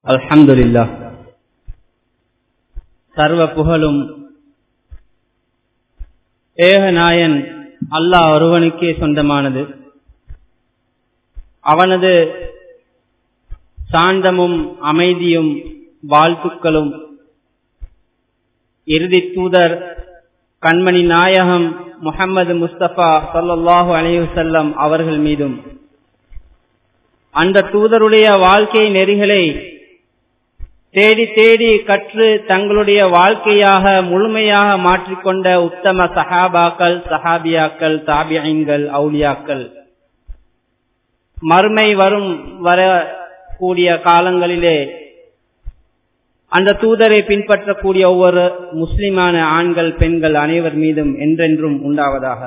அல்ஹம்துலில்லா சர்வ புகழும் ஏகநாயன் அல்லாஹ் ஒருவனுக்கே சொந்தமானது அவனது சாந்தமும் அமைதியும் வாழ்த்துக்களும் இறுதி தூதர் கண்மணி நாயகம் முகமது முஸ்தபா சல்லாஹூ அலையுசல்லம் அவர்கள் மீதும் அந்த தூதருடைய வாழ்க்கை நெறிகளை தேடி தேடி கற்று தங்களுடைய வாழ்க்கையாக முழுமையாக மாற்றிக்கொண்ட உத்தம சஹாபாக்கள் சஹாபியாக்கள் தாபியங்கள் அவுலியாக்கள் மறுமை வரும் வரக்கூடிய காலங்களிலே அந்த தூதரை பின்பற்றக்கூடிய ஒவ்வொரு முஸ்லிமான ஆண்கள் பெண்கள் அனைவர் மீதும் என்றென்றும் உண்டாவதாக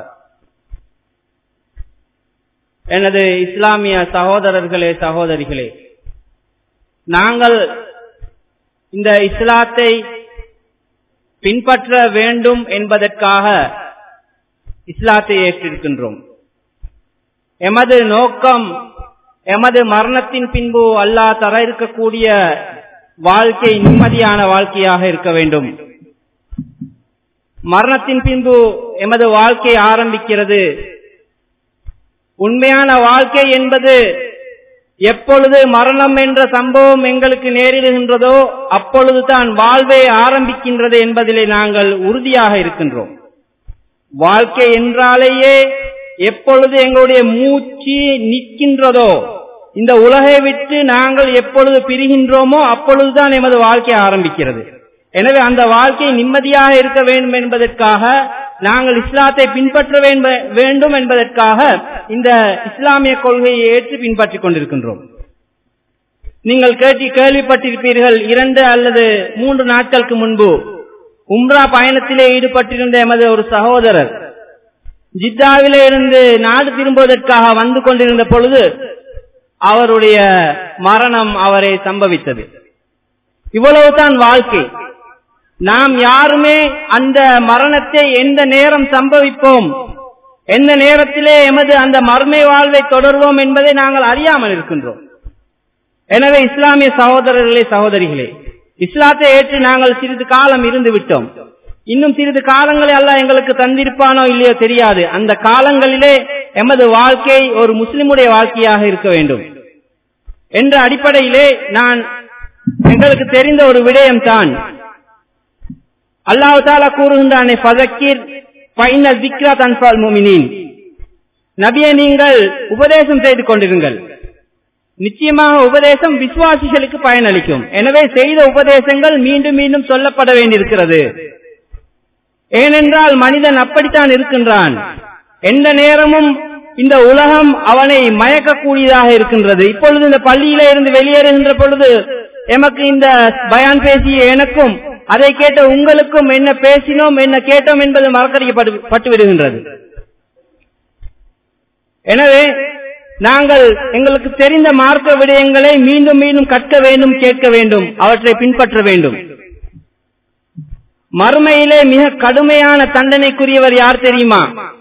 எனது இஸ்லாமிய சகோதரர்களே சகோதரிகளே நாங்கள் இந்த இஸ்லாத்தை பின்பற்ற வேண்டும் என்பதற்காக இஸ்லாத்தை ஏற்றிருக்கின்றோம் எமது நோக்கம் எமது மரணத்தின் பின்பு அல்லாஹ் தர இருக்கக்கூடிய வாழ்க்கை நிம்மதியான வாழ்க்கையாக இருக்க வேண்டும் மரணத்தின் பின்பு எமது வாழ்க்கை ஆரம்பிக்கிறது உண்மையான வாழ்க்கை என்பது எப்பொழுது மரணம் என்ற சம்பவம் எங்களுக்கு நேரிடுகின்றதோ அப்பொழுது தான் வாழ்வை ஆரம்பிக்கின்றது என்பதிலே நாங்கள் உறுதியாக இருக்கின்றோம் வாழ்க்கை என்றாலேயே எப்பொழுது எங்களுடைய மூச்சு நிற்கின்றதோ இந்த உலகை விட்டு நாங்கள் எப்பொழுது பிரிகின்றோமோ அப்பொழுதுதான் எமது வாழ்க்கை ஆரம்பிக்கிறது எனவே அந்த வாழ்க்கை நிம்மதியாக இருக்க வேண்டும் என்பதற்காக நாங்கள் இஸ்லாத்தை பின்பற்ற வேண்டும் என்பதற்காக இந்த இஸ்லாமிய கொள்கையை ஏற்று பின்பற்றிக் கொண்டிருக்கின்றோம் நீங்கள் கேட்டி கேள்விப்பட்டிருப்பீர்கள் இரண்டு அல்லது மூன்று நாட்களுக்கு முன்பு உம்ரா பயணத்திலே ஈடுபட்டிருந்த எமது ஒரு சகோதரர் ஜித்தாவிலே இருந்து நாடு திரும்புவதற்காக வந்து கொண்டிருந்த பொழுது அவருடைய மரணம் அவரை சம்பவித்தது இவ்வளவுதான் வாழ்க்கை நாம் யாருமே அந்த மரணத்தை எந்த நேரம் சம்பவிப்போம் எந்த நேரத்திலே எமது அந்த மர்மை வாழ்வை தொடர்வோம் என்பதை நாங்கள் அறியாமல் இருக்கின்றோம் எனவே இஸ்லாமிய சகோதரர்களே சகோதரிகளே இஸ்லாத்தை ஏற்று நாங்கள் சிறிது காலம் இருந்து விட்டோம் இன்னும் சிறிது காலங்களை அல்ல எங்களுக்கு தந்திருப்பானோ இல்லையோ தெரியாது அந்த காலங்களிலே எமது வாழ்க்கை ஒரு முஸ்லிமுடைய வாழ்க்கையாக இருக்க வேண்டும் என்ற அடிப்படையிலே நான் எங்களுக்கு தெரிந்த ஒரு விடயம் தான் அல்லாஹு தாலா கூறுகின்றானே பதக்கீர் பைனல் விக்ரா தன்பால் மோமினின் நபியை நீங்கள் உபதேசம் செய்து கொண்டிருங்கள் நிச்சயமாக உபதேசம் விசுவாசிகளுக்கு பயனளிக்கும் எனவே செய்த உபதேசங்கள் மீண்டும் மீண்டும் சொல்லப்பட வேண்டியிருக்கிறது ஏனென்றால் மனிதன் அப்படித்தான் இருக்கின்றான் எந்த நேரமும் இந்த உலகம் அவனை மயக்கக்கூடியதாக இருக்கின்றது இப்பொழுது இந்த பள்ளியில இருந்து வெளியேறுகின்ற பொழுது எமக்கு இந்த பயான் பேசிய எனக்கும் அதை கேட்ட உங்களுக்கும் என்ன பேசினோம் என்ன கேட்டோம் என்பது மறக்கடிக்கப்பட்டு விடுகின்றது எனவே நாங்கள் எங்களுக்கு தெரிந்த மார்க்க விடயங்களை மீண்டும் மீண்டும் கற்க வேண்டும் கேட்க வேண்டும் அவற்றை பின்பற்ற வேண்டும் மறுமையிலே மிக கடுமையான தண்டனைக்குரியவர் யார் தெரியுமா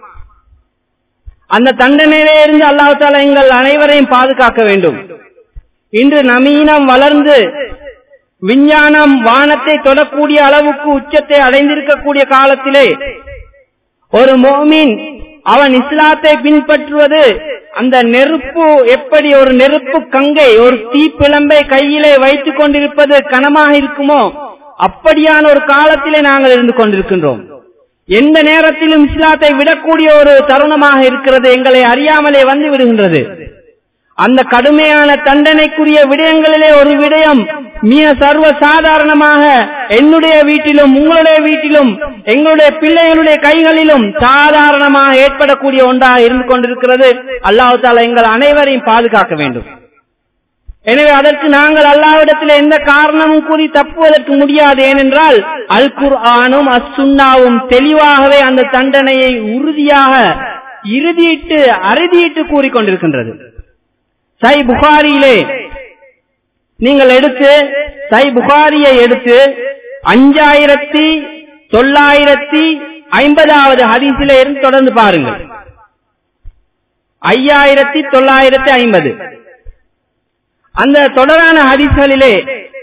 அந்த தண்டனையிலே இருந்து அல்லாஹால எங்கள் அனைவரையும் பாதுகாக்க வேண்டும் இன்று நவீனம் வளர்ந்து விஞ்ஞானம் வானத்தை தொடக்கூடிய அளவுக்கு உச்சத்தை அடைந்திருக்கக்கூடிய காலத்திலே ஒரு மோமின் அவன் இஸ்லாத்தை பின்பற்றுவது அந்த நெருப்பு எப்படி ஒரு நெருப்பு கங்கை ஒரு தீப்பிழம்பை கையிலே வைத்துக் கொண்டிருப்பது கனமாக இருக்குமோ அப்படியான ஒரு காலத்திலே நாங்கள் இருந்து கொண்டிருக்கின்றோம் எந்த நேரத்திலும் இஸ்லாத்தை விடக்கூடிய ஒரு தருணமாக இருக்கிறது எங்களை அறியாமலே வந்து விடுகின்றது அந்த கடுமையான தண்டனைக்குரிய விடயங்களிலே ஒரு விடயம் மிக சர்வ சாதாரணமாக என்னுடைய வீட்டிலும் உங்களுடைய வீட்டிலும் எங்களுடைய பிள்ளைகளுடைய கைகளிலும் சாதாரணமாக ஏற்படக்கூடிய ஒன்றாக இருந்து கொண்டிருக்கிறது அல்லாஹு தாலா எங்கள் அனைவரையும் பாதுகாக்க வேண்டும் எனவே அதற்கு நாங்கள் அல்லாவிடத்தில் எந்த காரணமும் கூறி தப்புவதற்கு முடியாது ஏனென்றால் அல் குர்ஆனும் அசுன்னாவும் தெளிவாகவே அந்த தண்டனையை உறுதியாக இறுதியிட்டு அறுதியிட்டு கூறிக்கொண்டிருக்கின்றது சை புகாரியிலே நீங்கள் எடுத்து சை புகாரியை எடுத்து அஞ்சாயிரத்தி தொள்ளாயிரத்தி ஐம்பதாவது ஹதீஸில இருந்து தொடர்ந்து பாருங்கள் ஐயாயிரத்தி தொள்ளாயிரத்தி ஐம்பது அந்த தொடரான ஹதீஸ்களிலே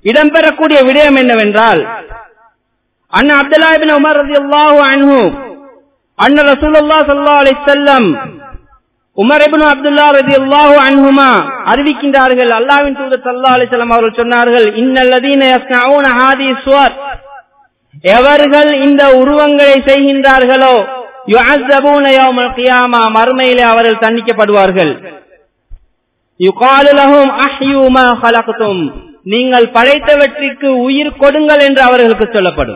இடம்பெறக்கூடிய விடயம் என்னவென்றால் அண்ணா அப்துல்லா பின் உமர் ரலியல்லாஹு அன்ஹு அண்ணா ரசூலுல்லாஹ் ஸல்லல்லாஹு அலைஹி வஸல்லம் உமர் இப்னு அப்துல்லா ரலியல்லாஹு அன்ஹுமா அறிவிக்கின்றார்கள் அல்லாஹ்வின் தூதர் ஸல்லல்லாஹு அலைஹி வஸல்லம் அவர்கள் சொன்னார்கள் இன்னல்லதீன யஸ்னஊன ஹாதி சுவர் எவர்கள் இந்த உருவங்களை செய்கின்றார்களோ யுஅஸபூன யௌமல் கியாமா மறுமையிலே அவர்கள் தண்டிக்கப்படுவார்கள் யுகாலு லஹும் அஹ்யூ மா ஹலக்தும் நீங்கள் படைத்தவற்றிற்கு உயிர் கொடுங்கள் என்று அவர்களுக்கு சொல்லப்படும்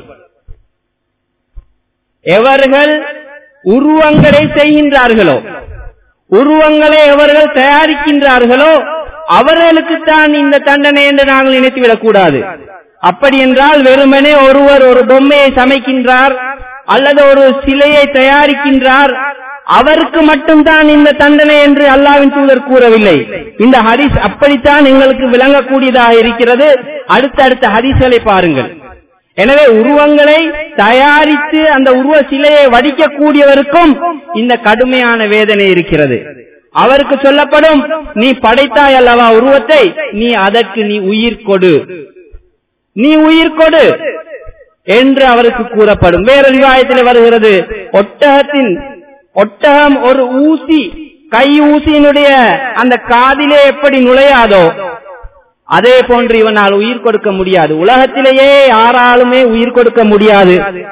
எவர்கள் உருவங்களை செய்கின்றார்களோ உருவங்களை எவர்கள் தயாரிக்கின்றார்களோ அவர்களுக்குத்தான் இந்த தண்டனை என்று நாங்கள் நினைத்துவிடக் கூடாது அப்படி என்றால் வெறுமனே ஒருவர் ஒரு பொம்மையை சமைக்கின்றார் அல்லது ஒரு சிலையை தயாரிக்கின்றார் அவருக்கு மட்டும்தான் இந்த தண்டனை என்று அல்லாவின் தூதர் கூறவில்லை இந்த ஹரிஸ் அப்படித்தான் எங்களுக்கு விளங்கக்கூடியதாக இருக்கிறது அடுத்தடுத்த ஹரிஸ்களை பாருங்கள் எனவே உருவங்களை தயாரித்து அந்த உருவ சிலையை வடிக்கக்கூடியவருக்கும் இந்த கடுமையான வேதனை இருக்கிறது அவருக்கு சொல்லப்படும் நீ படைத்தாய் அல்லவா உருவத்தை நீ அதற்கு நீ உயிர் கொடு நீ உயிர் கொடு என்று அவருக்கு கூறப்படும் வேற ரிவாயத்தில் வருகிறது ஒட்டகத்தின் ஒட்டகம் ஒரு ஊசி கை ஊசியினுடைய அந்த காதிலே எப்படி நுழையாதோ அதே போன்று இவனால் உயிர் கொடுக்க முடியாது உலகத்திலேயே யாராலுமே உயிர் கொடுக்க முடியாது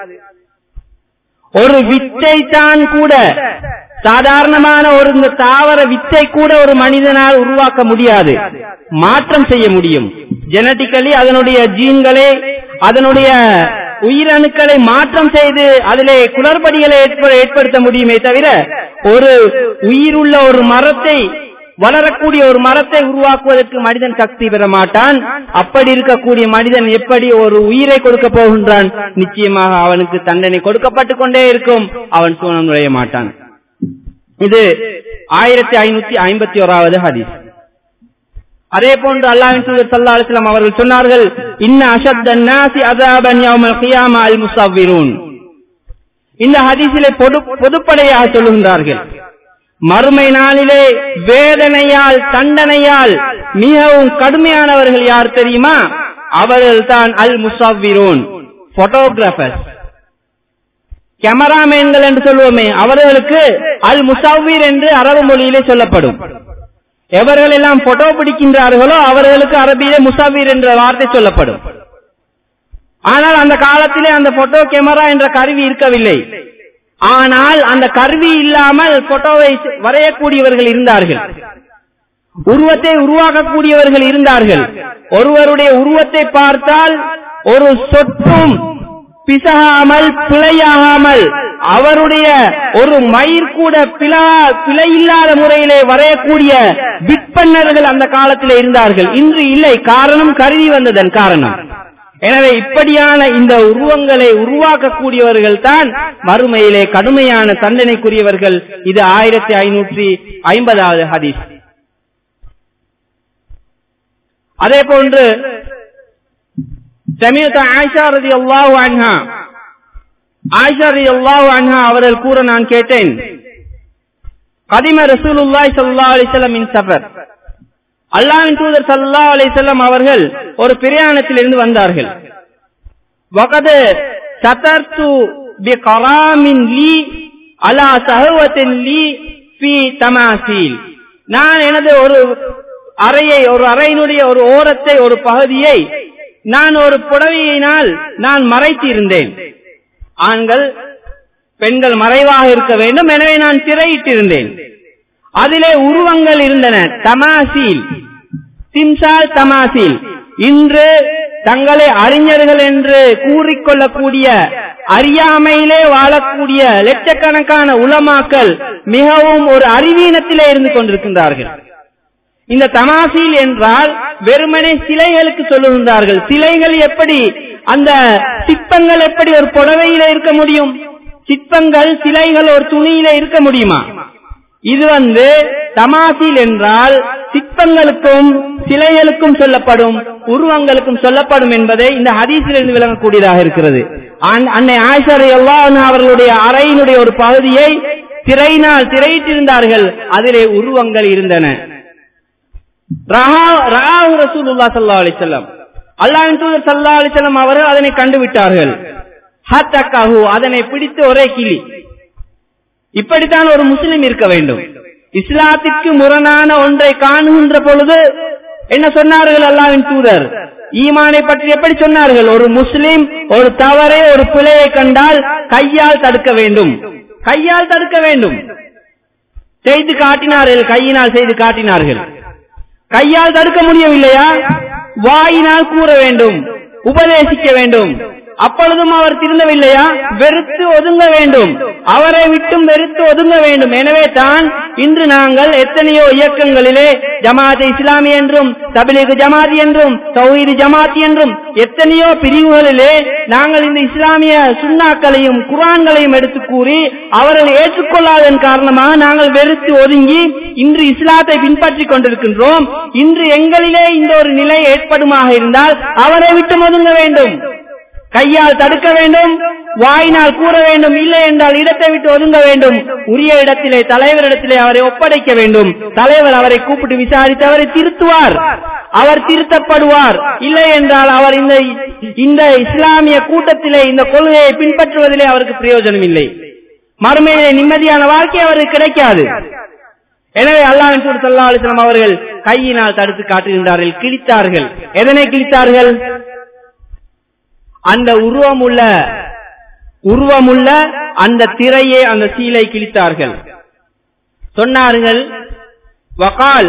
ஒரு வித்தை தான் கூட சாதாரணமான ஒரு இந்த தாவர வித்தை கூட ஒரு மனிதனால் உருவாக்க முடியாது மாற்றம் செய்ய முடியும் ஜெனட்டிக்கலி அதனுடைய ஜீன்களை அதனுடைய உயிரணுக்களை மாற்றம் செய்து அதிலே குளறுபடிகளை ஏற்படுத்த முடியுமே தவிர ஒரு உயிருள்ள ஒரு மரத்தை வளரக்கூடிய ஒரு மரத்தை உருவாக்குவதற்கு மனிதன் சக்தி பெற மாட்டான் அப்படி இருக்கக்கூடிய மனிதன் எப்படி ஒரு உயிரை கொடுக்க போகின்றான் நிச்சயமாக அவனுக்கு தண்டனை கொடுக்கப்பட்டு கொண்டே இருக்கும் அவன் சூனம் நுழைய மாட்டான் இது ஆயிரத்தி ஐநூத்தி ஐம்பத்தி ஓராவது ஹதீஸ் அதே போன்று அல்லாஹின் தூதர் ஸல்லல்லாஹு அலைஹி வஸல்லம் அவர்கள் சொன்னார்கள் இன்ன அஷத்தன் நாசி அஸாபன் யௌமல் கியாமா அல் முஸவ்விரூன் இந்த ஹதீஸிலே பொது பொதுப்படையாக சொல்லுகின்றார்கள் மறுமை நாளிலே வேதனையால் தண்டனையால் மிகவும் கடுமையானவர்கள் யார் தெரியுமா அவர்கள் தான் அல் முசவ்விரூன் போட்டோகிராபர் கேமராமேன்கள் என்று சொல்லுவோமே அவர்களுக்கு அல் முசவ்விர் என்று அரபு மொழியிலே சொல்லப்படும் எவர்கள் எல்லாம் போட்டோ பிடிக்கின்றார்களோ அவர்களுக்கு அரபியிலே முசவ்விர் என்ற வார்த்தை சொல்லப்படும் ஆனால் அந்த காலத்திலே அந்த போட்டோ கேமரா என்ற கருவி இருக்கவில்லை ஆனால் அந்த கருவி இல்லாமல் போட்டோவை வரையக்கூடியவர்கள் இருந்தார்கள் உருவத்தை உருவாக்கக்கூடியவர்கள் இருந்தார்கள் ஒருவருடைய உருவத்தை பார்த்தால் ஒரு சொற்றும் பிசகாமல் பிழையாகாமல் அவருடைய ஒரு மயிர் கூட பிழா பிழை இல்லாத முறையிலே வரையக்கூடிய விற்பன்னர்கள் அந்த காலத்தில் இருந்தார்கள் இன்று இல்லை காரணம் கருவி வந்ததன் காரணம் எனவே இப்படியான இந்த உருவங்களை உருவாக்கக்கூடியவர்கள் தான் மறுமையிலே கடுமையான தண்டனைக்குரியவர்கள் இது ஆயிரத்தி ஐநூற்றி ஐம்பதாவது ஹதீஸ் அதே போன்று சமீபத்த ஆயிஷா ரதி அல்லாஹு அன்ஹா ஆயிஷா ரதி அல்லாஹு அன்ஹா அவர்கள் கூற நான் கேட்டேன் கதிம ரசூலுல்லாய் சல்லா அலிசல்லம் இன் சஃபர் அல்லாவின் தூதர் சல்லா அலிசல்லம் அவர்கள் ஒரு பிரயாணத்திலிருந்து வந்தார்கள் வகது சதர்த்து பி கராமின் லீ அலா சஹவத்தின் லீ பி தமாசீல் நான் எனது ஒரு அறையை ஒரு அறையினுடைய ஒரு ஓரத்தை ஒரு பகுதியை நான் ஒரு புடவையினால் நான் மறைத்து இருந்தேன் ஆண்கள் பெண்கள் மறைவாக இருக்க வேண்டும் எனவே நான் திரையிட்டிருந்தேன் அதிலே உருவங்கள் இருந்தன தமாசீல் திம்சால் தமாசீல் இன்று தங்களை அறிஞர்கள் என்று கூறிக்கொள்ளக்கூடிய அறியாமையிலே வாழக்கூடிய லட்சக்கணக்கான உலமாக்கள் மிகவும் ஒரு அறிவீனத்திலே இருந்து கொண்டிருக்கின்றார்கள் இந்த தமாசீல் என்றால் வெறுமனே சிலைகளுக்கு சொல்லுகின்றார்கள் சிலைகள் எப்படி அந்த சிற்பங்கள் எப்படி ஒரு புடவையில இருக்க முடியும் சிற்பங்கள் சிலைகள் ஒரு துணியில இருக்க முடியுமா இது வந்து தமாசில் என்றால் சிற்பங்களுக்கும் சிலைகளுக்கும் சொல்லப்படும் உருவங்களுக்கும் சொல்லப்படும் என்பதை இந்த ஹதீஸிலிருந்து விளங்கக்கூடியதாக இருக்கிறது அன்னை ஆயிஷரை எல்லாம் அவர்களுடைய அறையினுடைய ஒரு பகுதியை திரையினால் திரையிட்டிருந்தார்கள் அதிலே உருவங்கள் இருந்தன ரசூலுல்லா சல்லா அலிசல்லம் அல்லாவின் தூதர் சல்லா அலிசல்லாம் அவர்கள் அதனை கண்டுவிட்டார்கள் ஹத்தக்காஹு அதனை பிடித்து ஒரே கிளி இப்படித்தான் ஒரு முஸ்லிம் இருக்க வேண்டும் இஸ்லாத்திற்கு முரணான ஒன்றை காணுகின்ற பொழுது என்ன சொன்னார்கள் அல்லாவின் தூதர் ஈமானை பற்றி எப்படி சொன்னார்கள் ஒரு முஸ்லிம் ஒரு தவறை ஒரு பிழையை கண்டால் கையால் தடுக்க வேண்டும் கையால் தடுக்க வேண்டும் செய்து காட்டினார்கள் கையினால் செய்து காட்டினார்கள் கையால் தடுக்க முடியவில்லையா வாயினால் கூற வேண்டும் உபதேசிக்க வேண்டும் அப்பொழுதும் அவர் திருந்தவில்லையா வெறுத்து ஒதுங்க வேண்டும் அவரை விட்டும் வெறுத்து ஒதுங்க வேண்டும் எனவே தான் இன்று நாங்கள் எத்தனையோ இயக்கங்களிலே ஜமாத் இஸ்லாமி என்றும் தபிலீக் ஜமாத் என்றும் தௌஹீது ஜமாத் என்றும் எத்தனையோ பிரிவுகளிலே நாங்கள் இந்த இஸ்லாமிய சுண்ணாக்களையும் குரான்களையும் எடுத்து கூறி அவர்கள் ஏற்றுக்கொள்ளாதன் காரணமாக நாங்கள் வெறுத்து ஒதுங்கி இன்று இஸ்லாத்தை பின்பற்றிக் கொண்டிருக்கின்றோம் இன்று எங்களிலே இந்த ஒரு நிலை ஏற்படுமாக இருந்தால் அவரை விட்டு ஒதுங்க வேண்டும் கையால் தடுக்க வேண்டும் வாயினால் கூற வேண்டும் இல்லை என்றால் இடத்தை விட்டு ஒதுங்க வேண்டும் உரிய இடத்திலே தலைவரிடத்திலே அவரை ஒப்படைக்க வேண்டும் தலைவர் அவரை கூப்பிட்டு விசாரித்து அவரை திருத்துவார் அவர் திருத்தப்படுவார் இல்லை என்றால் அவர் இந்த இந்த இஸ்லாமிய கூட்டத்திலே இந்த கொள்கையை பின்பற்றுவதிலே அவருக்கு பிரயோஜனம் இல்லை மறுமையிலே நிம்மதியான வாழ்க்கை அவருக்கு கிடைக்காது எனவே அல்லாஹ் சல்லா அலிஸ்லாம் அவர்கள் கையினால் தடுத்து காட்டுகின்றார்கள் கிழித்தார்கள் எதனை கிழித்தார்கள் அந்த உருவமுள்ள உருவமுள்ள அந்த திரையை அந்த சீலை கிழித்தார்கள் சொன்னார்கள் வகால்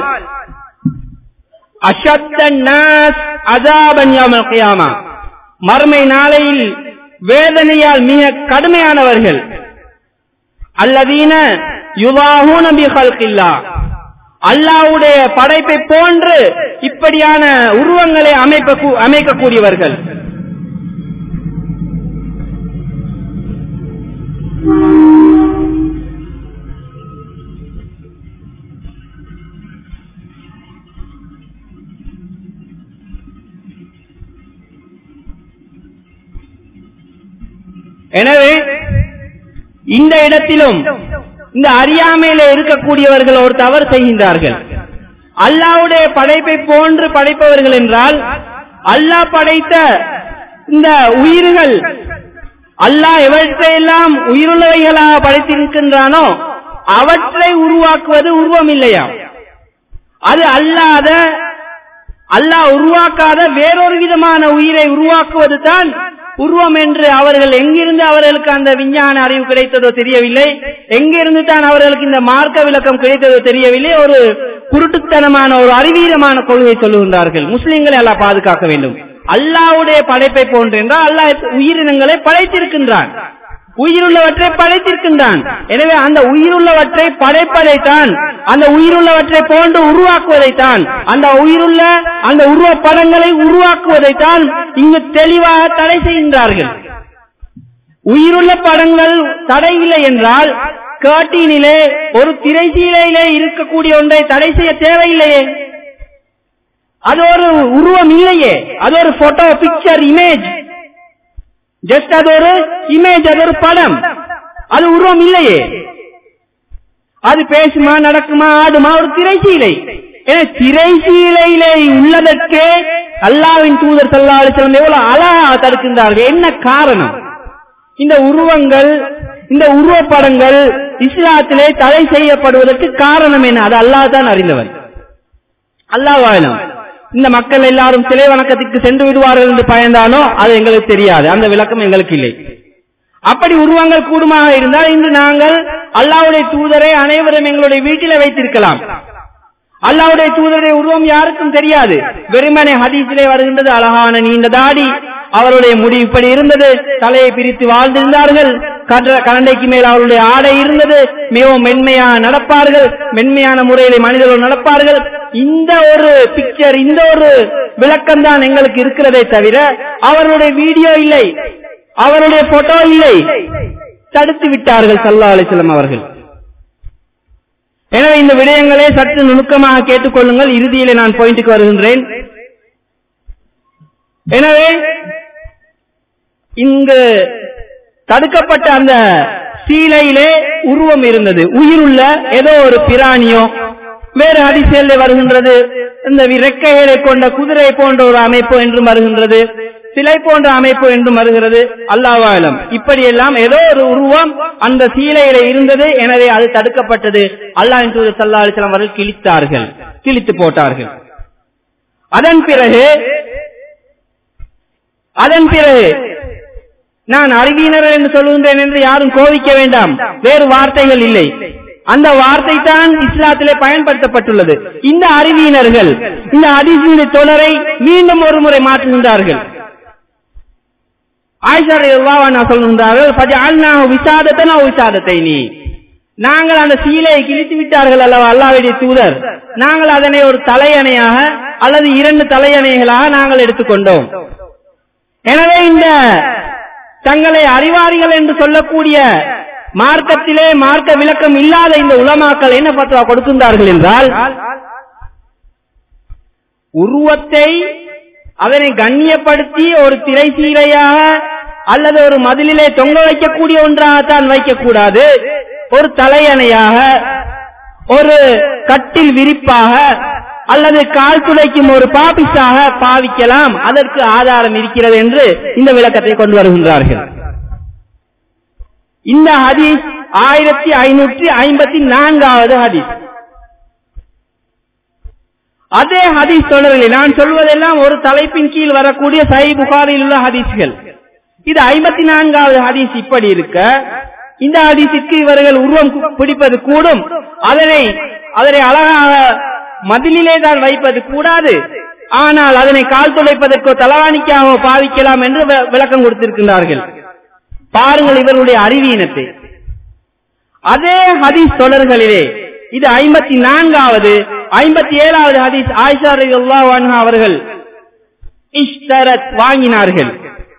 அஷத்தன் மறுமை நாளையில் வேதனையால் மிக கடுமையானவர்கள் அல்லதீன யுவாஹூன பிஹல்கில்லா அல்லாவுடைய படைப்பை போன்று இப்படியான உருவங்களை அமைப்ப அமைக்கக்கூடியவர்கள் எனவே இந்த இடத்திலும் இந்த அறியாமையில இருக்கக்கூடியவர்கள் ஒரு தவறு செய்கின்றார்கள் அல்லாவுடைய படைப்பை போன்று படைப்பவர்கள் என்றால் அல்லாஹ் படைத்த இந்த உயிர்கள் அல்லாஹ் எவற்றையெல்லாம் உயிருள்ளவைகளாக படைத்திருக்கின்றானோ அவற்றை உருவாக்குவது உருவம் இல்லையா அது அல்லாத அல்லாஹ் உருவாக்காத வேறொரு விதமான உயிரை உருவாக்குவது தான் உருவம் என்று அவர்கள் எங்கிருந்து அவர்களுக்கு அந்த விஞ்ஞான அறிவு கிடைத்ததோ தெரியவில்லை எங்கிருந்து தான் அவர்களுக்கு இந்த மார்க்க விளக்கம் கிடைத்ததோ தெரியவில்லை ஒரு குருட்டுத்தனமான ஒரு அறிவீரமான கொள்கை சொல்லுகின்றார்கள் முஸ்லிம்களை எல்லாம் பாதுகாக்க வேண்டும் அல்லாவுடைய படைப்பை போன்று என்றால் அல்லாஹ் உயிரினங்களை படைத்திருக்கின்றான் உயிருள்ளவற்றை படைத்திருக்கின்றான் எனவே அந்த உயிருள்ளவற்றை படைப்பதைத்தான் அந்த உயிருள்ளவற்றை போன்று உருவாக்குவதைத்தான் அந்த உயிருள்ள அந்த உருவ படங்களை உருவாக்குவதைத்தான் இங்கு தெளிவாக தடை செய்கின்றார்கள் உயிருள்ள படங்கள் தடை இல்லை என்றால் காட்டினிலே ஒரு திரைசீலையிலே இருக்கக்கூடிய ஒன்றை தடை செய்ய தேவையில்லையே அது ஒரு உருவம் இல்லையே அது ஒரு போட்டோ பிக்சர் இமேஜ் ஜஸ்ட் அது ஒரு இமேஜ் அது ஒரு படம் அது உருவம் இல்லையே அது பேசுமா நடக்குமா ஆடுமா ஒரு திரைசீலை திரைசீலையிலே உள்ளதற்கே அல்லாவின் தூதர் சல்லா அலிசலம் எவ்வளவு அழகா தடுக்கின்றார்கள் என்ன காரணம் இந்த உருவங்கள் இந்த உருவப்படங்கள் இஸ்லாத்திலே தடை செய்யப்படுவதற்கு காரணம் என்ன அது அல்லாஹ் தான் அறிந்தவர் அல்லாஹ் வாயிலும் இந்த மக்கள் எல்லாரும் சிலை வணக்கத்துக்கு சென்று விடுவார்கள் என்று பயந்தானோ அது எங்களுக்கு தெரியாது அந்த விளக்கம் எங்களுக்கு இல்லை அப்படி உருவங்கள் கூடுமாக இருந்தால் இன்று நாங்கள் அல்லாவுடைய தூதரை அனைவரும் எங்களுடைய வீட்டில வைத்திருக்கலாம் அல்லாவுடைய தூதருடைய உருவம் யாருக்கும் தெரியாது வெறுமனே ஹதீஸிலே வருகின்றது அழகான நீண்ட தாடி அவருடைய முடி இப்படி இருந்தது தலையை பிரித்து வாழ்ந்திருந்தார்கள் கரண்டைக்கு மேல் அவருடைய ஆடை இருந்தது மிகவும் மென்மையா நடப்பார்கள் மென்மையான முறையிலே மனிதர்கள் நடப்பார்கள் இந்த ஒரு பிக்சர் இந்த ஒரு விளக்கம் தான் எங்களுக்கு இருக்கிறதே தவிர அவர்களுடைய வீடியோ இல்லை அவருடைய போட்டோ இல்லை தடுத்து விட்டார்கள் சல்லா அலிஸ்லாம் அவர்கள் எனவே இந்த விடயங்களை சற்று நுணுக்கமாக கேட்டுக்கொள்ளுங்கள் இறுதியிலே நான் பாயிண்ட்டுக்கு வருகின்றேன் எனவே இங்கு தடுக்கப்பட்ட அந்த சீலையிலே உருவம் இருந்தது உயிருள்ள ஏதோ ஒரு பிராணியோ வேறு ஹதீஸ்களில் வருகின்றது இந்த ரெக்கைகளை கொண்ட குதிரை போன்ற ஒரு அமைப்பு என்றும் வருகின்றது சிலை போன்ற அமைப்பு என்றும் வருகிறது அல்லாவாலம் இப்படியெல்லாம் ஏதோ ஒரு உருவம் அந்த சீலையில இருந்தது எனவே அது தடுக்கப்பட்டது அல்லாஹ் தூதர் சல்லா அலிஸ்லாம் அவர்கள் கிழித்தார்கள் கிழித்து போட்டார்கள் அதன் பிறகு அதன் பிறகு நான் அறிவியினர் என்று சொல்லுகின்றேன் என்று யாரும் கோவிக்க வேண்டாம் வேறு வார்த்தைகள் இல்லை அந்த வார்த்தை தான் இஸ்லாத்திலே பயன்படுத்தப்பட்டுள்ளது இந்த அறிவியினர்கள் இந்த அதிசய தொடரை மீண்டும் ஒரு முறை மாற்றுகின்றார்கள் விசாதத்தை நீ நாங்கள் அந்த சீலையை கிழித்து விட்டார்கள் அல்லவா அல்லாவுடைய தூதர் நாங்கள் அதனை ஒரு தலையணையாக அல்லது இரண்டு தலையணைகளாக நாங்கள் எடுத்துக்கொண்டோம் எனவே இந்த தங்களை அறிவாரிகள் என்று சொல்லக்கூடிய மார்க்கத்திலே மார்க்க விளக்கம் இல்லாத இந்த உலமாக்கள் என்ன பத்துவா கொடுக்கின்றார்கள் என்றால் உருவத்தை அதனை கண்ணியப்படுத்தி ஒரு திரை சீலையாக அல்லது ஒரு மதிலிலே தொங்க வைக்கக்கூடிய ஒன்றாகத்தான் வைக்கக்கூடாது ஒரு தலையணையாக ஒரு கட்டில் விரிப்பாக அல்லது கால் துளைக்கும் ஒரு பாபிஸாக பாவிக்கலாம் அதற்கு ஆதாரம் இருக்கிறது என்று இந்த விளக்கத்தை கொண்டு வருகின்றார்கள் இந்த ஹதீஸ் ஆயிரத்தி ஐநூற்றி ஐம்பத்தி நான்காவது ஹதீஸ் அதே ஹதீஸ் தொடரில் நான் சொல்வதெல்லாம் ஒரு தலைப்பின் கீழ் வரக்கூடிய சை புகாரில் உள்ள ஹதீஸ்கள் இது ஐம்பத்தி நான்காவது ஹதீஸ் இப்படி இருக்க இந்த ஹதீஸுக்கு இவர்கள் உருவம் பிடிப்பது கூடும் அதனை அதனை அழகாக மதிலிலே தான் வைப்பது கூடாது ஆனால் அதனை கால் துளைப்பதற்கோ தலவாணிக்காக பாவிக்கலாம் என்று விளக்கம் கொடுத்திருக்கின்றார்கள் பாருங்கள் இவருடைய அறிவீனத்தை அதே ஹதீஸ் தொடர்களிலே இது ஐம்பத்தி நான்காவது ஐம்பத்தி ஏழாவது ஹதீஸ் ஆயிஷா அவர்கள் இஷ்தரத் வாங்கினார்கள்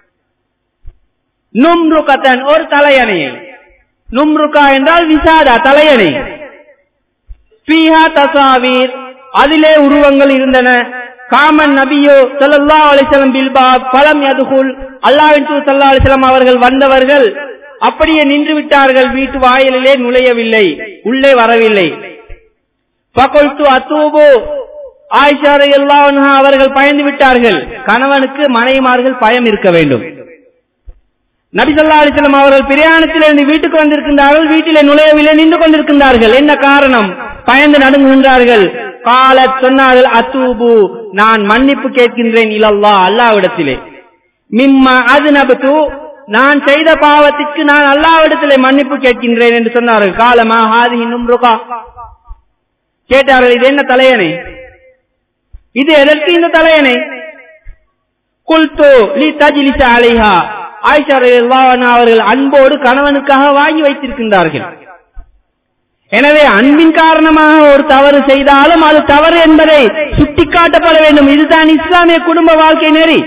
நும்ருகத்தன் ஒரு தலையணையை நும்ருகா என்றால் விசாதா தலையணை பீஹா தசாவீர் அதிலே உருவங்கள் இருந்தன காமன் நபியோ சல்லா அலிசலம் பில்பா பலம் யதுகுல் அல்லாவின் தூ சல்லா அலிசலம் அவர்கள் வந்தவர்கள் அப்படியே நின்று விட்டார்கள் வீட்டு வாயிலே நுழையவில்லை உள்ளே வரவில்லை பகொல்து அத்தூபு ஆயிஷாரை எல்லாம் அவர்கள் பயந்து விட்டார்கள் கணவனுக்கு மனைவிமார்கள் பயம் இருக்க வேண்டும் நபிசல்லா அலிசலம் அவர்கள் பிரயாணத்திலிருந்து வீட்டுக்கு வந்திருக்கின்றார்கள் வீட்டிலே நுழையவில்லை நின்று கொண்டிருக்கின்றார்கள் என்ன காரணம் பயந்து நடுங்குகின்றார்கள் கால சொன்னார்கள் அத்தூபு நான் மன்னிப்பு கேட்கின்றேன் இல்லல்லா அல்லாவிடத்திலே மிம்மா அது நபத்து நான் செய்த பாவத்திற்கு நான் அல்லாவிடத்திலே மன்னிப்பு கேட்கின்றேன் என்று சொன்னார்கள் காலமா ஹாதி இன்னும் ருகா கேட்டார்கள் இது என்ன தலையணை இது எதற்கு இந்த தலையணை குல்து லி தஜிலிச அலைஹா ஆயிஷா அவர்கள் அன்போடு கணவனுக்காக வாங்கி வைத்திருக்கின்றார்கள் எனவே அன்பின் காரணமாக ஒரு தவறு செய்தாலும் அது தவறு என்பதை சுட்டிக்காட்டப்பட வேண்டும் இதுதான் இஸ்லாமிய குடும்ப வாழ்க்கை நெறி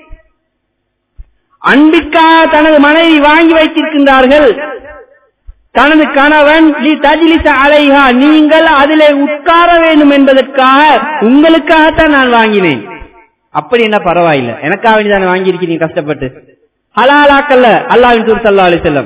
அன்பிற்காக தனது மனைவி வாங்கி வைத்திருக்கின்றார்கள் தனது கணவன் தஜிலிச அலைஹா நீங்கள் அதிலே உட்கார வேண்டும் என்பதற்காக உங்களுக்காகத்தான் நான் வாங்கினேன் அப்படி என்ன பரவாயில்லை எனக்காக வேண்டிதான் வாங்கியிருக்கீங்க கஷ்டப்பட்டு ஹலாலாக்கல்ல அல்லாவின் தூர் சல்லா அலி செல்லம்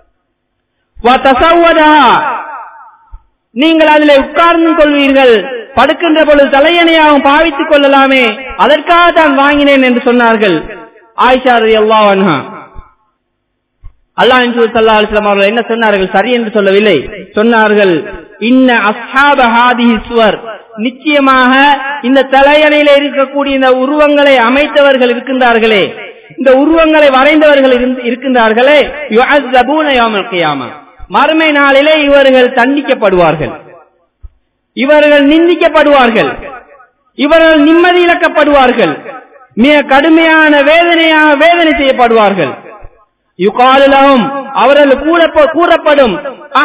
நீங்கள் அதிலே உட்கார்ந்து கொள்வீர்கள் படுக்கின்ற பொழுது தலையணையாகவும் பாவித்துக் கொள்ளலாமே அதற்காக தான் வாங்கினேன் என்று சொன்னார்கள் ஆயிஷா ரதி அல்லாஹா அல்லாஹ் சல்லா அலிஸ்லாம் அவர்கள் என்ன சொன்னார்கள் சரி என்று சொல்லவில்லை சொன்னார்கள் இன்ன அஸ்ஹாப ஹாதிஹி சுவர் நிச்சயமாக இந்த தலையணையில இருக்கக்கூடிய இந்த உருவங்களை அமைத்தவர்கள் இருக்கின்றார்களே இந்த உருவங்களை வரைந்தவர்கள் இருக்கின்றார்களே மறுமை நாளிலே இவர்கள் தண்டிக்கப்படுவார்கள் இவர்கள் நிந்திக்கப்படுவார்கள் இவர்கள் நிம்மதி இழக்கப்படுவார்கள் மிக கடுமையான வேதனையாக வேதனை செய்யப்படுவார்கள் யுகாலும் அவர்கள் கூட கூறப்படும்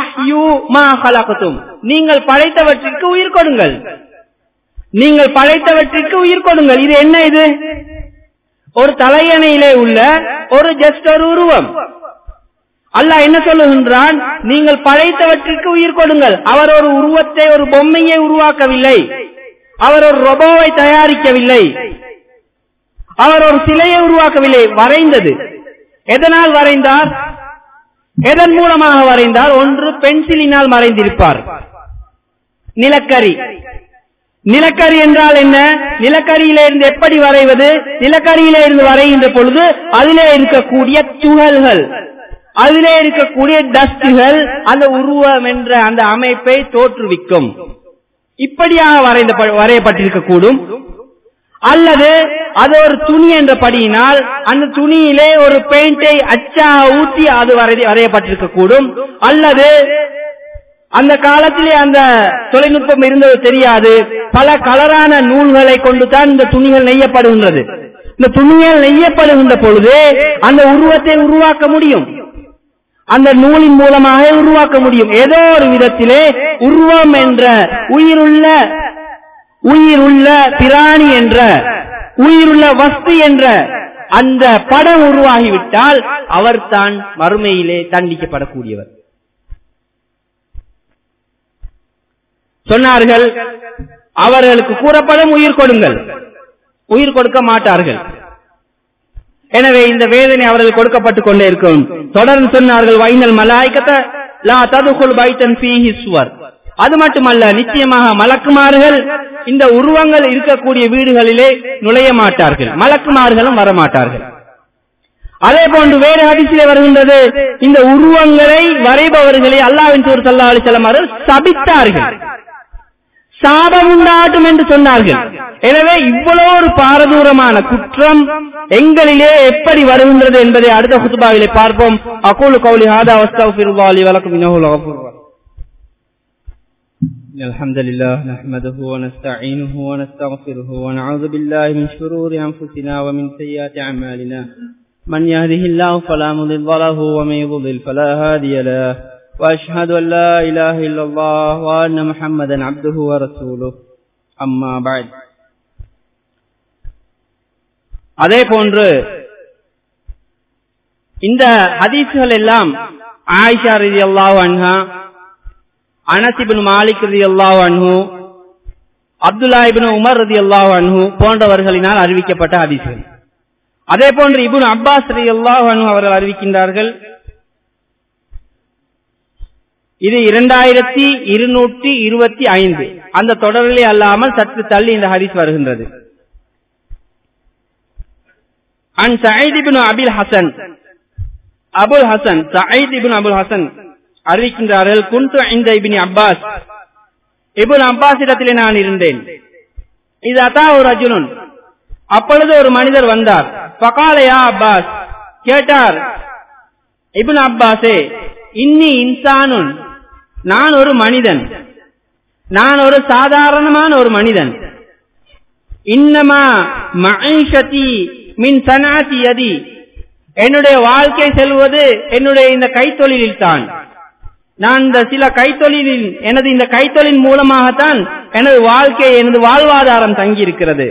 நீங்கள் படைத்தவற்றிற்கு உயிர் கொடுங்கள் நீங்கள் படைத்தவற்றிற்கு உயிர் கொடுங்கள் இது என்ன இது ஒரு தலையணையிலே உள்ள ஒரு ஜஸ்ட் ஒரு உருவம் அல்லாஹ் என்ன சொல்லுகின்றான் நீங்கள் படைத்தவற்றிற்கு உயிர் கொடுங்கள் அவர் ஒரு உருவத்தை ஒரு பொம்மையை உருவாக்கவில்லை அவர் ஒரு ரொபோவை தயாரிக்கவில்லை அவர் ஒரு சிலையை உருவாக்கவில்லை வரைந்தது எதனால் வரைந்தார் எதன் மூலமாக வரைந்தார் ஒன்று பென்சிலினால் மறைந்திருப்பார் நிலக்கரி நிலக்கரி என்றால் என்ன நிலக்கரியில இருந்து எப்படி வரைவது நிலக்கரியில இருந்து வரைகின்ற பொழுது அதிலே இருக்கக்கூடிய துகள்கள் அதிலே இருக்கக்கூடிய டஸ்டுகள் அந்த உருவம் என்ற அந்த அமைப்பை தோற்றுவிக்கும் இப்படியாக வரைந்த வரையப்பட்டிருக்க கூடும் அல்லது அது ஒரு துணி என்ற படியினால் அந்த துணியிலே ஒரு பெயிண்டை அச்சா ஊற்றி அது வரையப்பட்டிருக்க கூடும் அல்லது அந்த காலத்திலே அந்த தொழில்நுட்பம் இருந்தது தெரியாது பல கலரான நூல்களை கொண்டு தான் இந்த துணிகள் நெய்யப்படுகின்றது இந்த துணிகள் நெய்யப்படுகின்ற பொழுது அந்த உருவத்தை உருவாக்க முடியும் அந்த நூலின் மூலமாக உருவாக்க முடியும் ஏதோ ஒரு விதத்திலே உருவம் என்ற உயிருள்ள உயிருள்ள பிராணி என்ற உயிருள்ள வஸ்து என்ற அந்த படம் உருவாகிவிட்டால் அவர் தான் மறுமையிலே தண்டிக்கப்படக்கூடியவர் சொன்னார்கள் அவர்களுக்கு கூறப்படும் உயிர் கொடுங்கள் உயிர் கொடுக்க மாட்டார்கள் எனவே இந்த வேதனை அவர்கள் கொடுக்கப்பட்டுக் கொண்டே இருக்கும் தொடர்ந்து சொன்னார்கள் வைனல் மலாய்க்கத்த லா ததுகுல் பைத்தன் ஃபீஹி சுவர் அது மட்டுமல்ல நிச்சயமாக மலக்குமார்கள் இந்த உருவங்கள் இருக்கக்கூடிய வீடுகளிலே நுழைய மாட்டார்கள் மலக்குமார்களும் வரமாட்டார்கள் அதே போன்று வேறு ஹதீஸிலே வருகின்றது இந்த உருவங்களை வரைபவர்களை அல்லாவின் தூர் சல்லா அலிசல்லாம் அவர்கள் சபித்தார்கள் சாபம் உண்டாட்டும் என்று சொன்னார்கள் எனவே இவ்வளவு ஒரு பாரதூரமான குற்றம் எங்களிலே எப்படி வருகின்றது என்பதை அடுத்த குத்துபாவிலே பார்ப்போம் அகூலு கௌலி ஹாதா வஸ்தஃபிருல்லாஹி வலக்கும் இன்னஹு லகஃபூர் الحمد لله نحمده ونستعينه ونستغفره ونعوذ بالله من شرور أنفسنا ومن سيئات أعمالنا من يهده الله فلا مضل له ومن يضلل فلا هادي له وأشهد أن لا إله إلا الله وأن محمدا عبده ورسوله أما بعد அதே போன்று இந்த ஹதீஸ்கள் எல்லாம் ஆயிஷா ரதி அல்லாஹ் அன்ஹா அனசிபின் மாலிக் ரதி அல்லாஹ் அன்ஹு அப்துல்லா இபின் உமர் ரதி அல்லாஹ் அன்ஹு போன்றவர்களினால் அறிவிக்கப்பட்ட ஹதீஸ்கள் அதே போன்று இபுன் அப்பாஸ் ரதி அல்லாஹ் அன்ஹு அவர்கள் அறிவிக்கின்றார்கள் இது இரண்டாயிரத்தி இருநூற்றி இருபத்தி ஐந்து அந்த தொடரிலே அல்லாமல் சற்று தள்ளி இந்த ஹரிஸ் வருகின்றது அன் Saeed ibn Abil Hasan Abul Hasan Saeed ibn Abul Hasan அறிவிக்கின்றார்கள் குன்து இந்த இபினி அப்பாஸ் இபுன் அப்பாஸ் இடத்திலே நான் இருந்தேன் இது அத்தா ஒரு அர்ஜுனன் அப்பொழுது ஒரு மனிதர் வந்தார் பகாலயா அப்பாஸ் கேட்டார் இபுன் அப்பாஸே இன்னி இன்சானுன் நான் ஒரு மனிதன் நான் ஒரு சாதாரணமான ஒரு மனிதன் இன்னமா மகிஷதி மின் சனாதி யதி என்னுடைய வாழ்க்கை செல்வது என்னுடைய இந்த கைத்தொழிலில் தான் நான் இந்த சில கைத்தொழிலில் எனது இந்த கைத்தொழில் மூலமாகத்தான் எனது வாழ்க்கை எனது வாழ்வாதாரம் தங்கி இருக்கிறது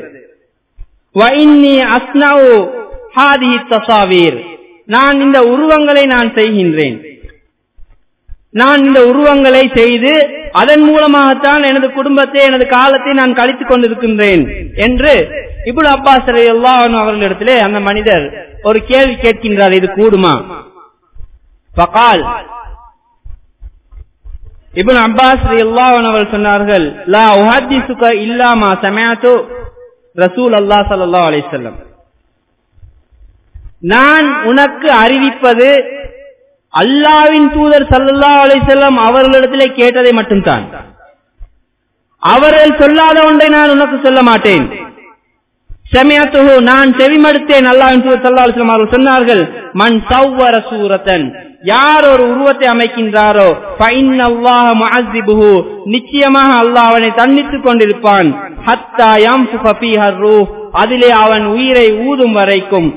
நான் இந்த உருவங்களை நான் செய்கின்றேன் நான் இந்த உருவங்களை செய்து அதன் மூலமாகத்தான் எனது குடும்பத்தை எனது காலத்தை நான் கழித்துக் கொண்டிருக்கின்றேன் என்று இபுல் அப்பாஸ் எல்லாரும் அவர்களிடத்திலே அந்த மனிதர் ஒரு கேள்வி கேட்கின்றார் இது கூடுமா பகால் இபுன் அப்பாஸ் எல்லாவன் அவர்கள் சொன்னார்கள் லா உஹத்திசுக இல்லாமா சமயாத்து ரசூல் அல்லா சல்லா அலிசல்லம் நான் உனக்கு அறிவிப்பது அல்லாவின் தூதர் சல்லல்லா அலிசல்லம் அவர்களிடத்திலே கேட்டதை மட்டும்தான் அவர்கள் சொல்லாத ஒன்றை நான் உனக்கு சொல்ல மாட்டேன் செமையத்துகு நான் செவிமடுத்தேன் அல்லாவின் தூதர் சல்லா அலிஸ்லாம் அவர்கள் சொன்னார்கள் மண் சௌவர சூரத்தன் யார் ஒரு உருவத்தை அமைக்கின்றாரோ நிச்சயமாக அல்லாஹ் அவனை தண்டித்துக் கொண்டிருப்பான் அதிலே அவன் உயிரை ஊதும் வரைக்கும்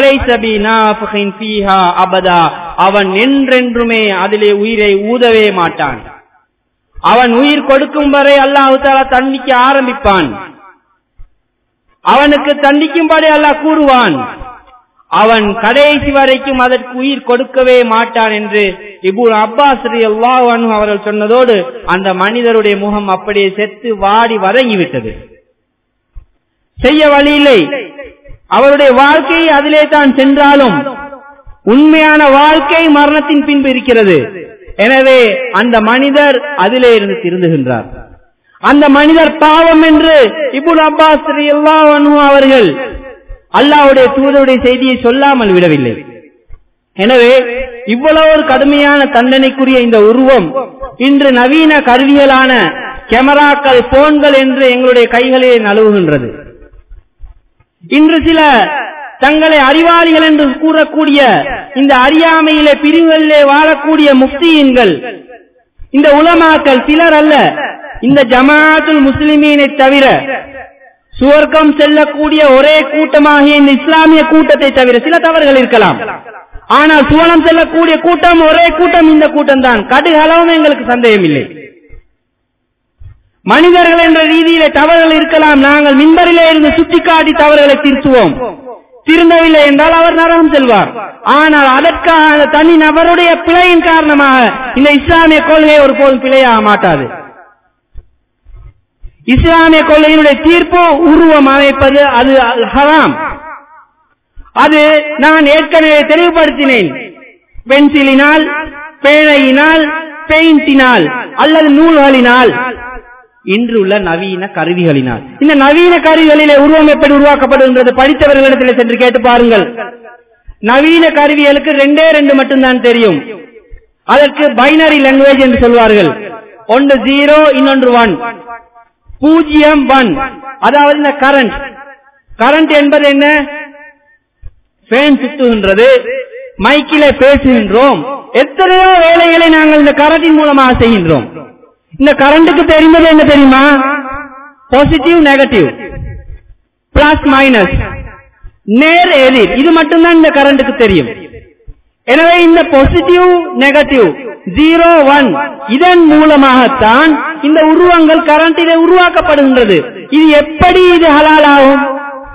அபதா அவன் என்றென்றுமே அதிலே உயிரை ஊதவே மாட்டான் அவன் உயிர் கொடுக்கும் வரை அல்லாஹு தாலா தண்டிக்க ஆரம்பிப்பான் அவனுக்கு தண்டிக்கும்படி அல்லாஹ் கூறுவான் அவன் கடைசி வரைக்கும் அதற்கு உயிர் கொடுக்கவே மாட்டான் என்று இபு அப்பாஸ் அல்லாஹ் அவர்கள் சொன்னதோடு அந்த மனிதருடைய முகம் அப்படியே செத்து வாடி வதங்கிவிட்டது செய்ய வழியில்லை அவருடைய வாழ்க்கை அதிலே தான் சென்றாலும் உண்மையான வாழ்க்கை மரணத்தின் பின்பு இருக்கிறது எனவே அந்த மனிதர் அதிலே இருந்து திருந்துகின்றார் அந்த மனிதர் பாவம் என்று இபுல் அப்பாஸ் அவர்கள் அல்லாவுடைய தூதருடைய செய்தியை சொல்லாமல் விடவில்லை எனவே இவ்வளவு ஒரு கடுமையான தண்டனைக்குரிய இந்த உருவம் இன்று நவீன கருவிகளான கேமராக்கள் போன்கள் என்று எங்களுடைய கைகளிலே நழுவுகின்றது இன்று சில தங்களை அறிவாளிகள் என்று கூறக்கூடிய இந்த அறியாமையிலே பிரிவுகளிலே வாழக்கூடிய முக்தியின்கள் இந்த உலமாக்கள் சிலர் அல்ல இந்த ஜமாத்துல் முஸ்லிமீனை தவிர சுவர்க்கம் செல்லக்கூடிய ஒரே கூட்டமாகிய இந்த இஸ்லாமிய கூட்டத்தை தவிர சில தவறுகள் இருக்கலாம் ஆனால் சுவனம் செல்லக்கூடிய கூட்டம் ஒரே கூட்டம் இந்த கூட்டம் தான் கடுகளவும் எங்களுக்கு சந்தேகம் இல்லை மனிதர்கள் என்ற ரீதியிலே தவறுகள் இருக்கலாம் நாங்கள் மின்பரிலே இருந்து சுட்டிக்காட்டி தவறுகளை திருத்துவோம் திருந்தவில்லை என்றால் அவர் நரகம் செல்வார் ஆனால் அதற்காக தனி நபருடைய பிழையின் காரணமாக இந்த இஸ்லாமிய கொள்கை ஒரு போதும் பிழையாக மாட்டாது இஸ்லாமிய கொள்கையினுடைய தீர்ப்பு உருவம் அமைப்பது அது ஹராம் அது நான் ஏற்கனவே தெளிவுபடுத்தினேன் பென்சிலினால் பேழையினால் பெயிண்டினால் அல்லது நூல்களினால் இன்று உள்ள நவீன கருவிகளினால் இந்த நவீன கருவிகளிலே உருவம் எப்படி உருவாக்கப்படுகின்றது படித்தவர்களிடத்தில் சென்று கேட்டு பாருங்கள் நவீன கருவிகளுக்கு ரெண்டே ரெண்டு மட்டும்தான் தெரியும் அதற்கு பைனரி லாங்குவேஜ் என்று சொல்வார்கள் ஒன்று ஜீரோ இன்னொன்று ஒன் பூஜ்ஜியம் ஒன் அதாவது இந்த கரண்ட் கரண்ட் என்பது என்ன ஃபேன் சுத்துகின்றது மைக்கிலே பேசுகின்றோம் எத்தனையோ வேலைகளை நாங்கள் இந்த கரண்டின் மூலமாக செய்கின்றோம் இந்த கரண்ட்டுக்கு தெரிந்தது என்ன தெரியுமா பாசிட்டிவ் நெகட்டிவ் பிளஸ் மைனஸ் நேர் எதிர் இது மட்டும்தான் இந்த கரண்ட்டுக்கு தெரியும் எனவே இந்த பாசிட்டிவ் நெகட்டிவ் ஜீரோ ஒன் இதன் மூலமாகத்தான் இந்த உருவங்கள் கரண்டிலே உருவாக்கப்படுகின்றது இது எப்படி இது ஹலால் ஆகும்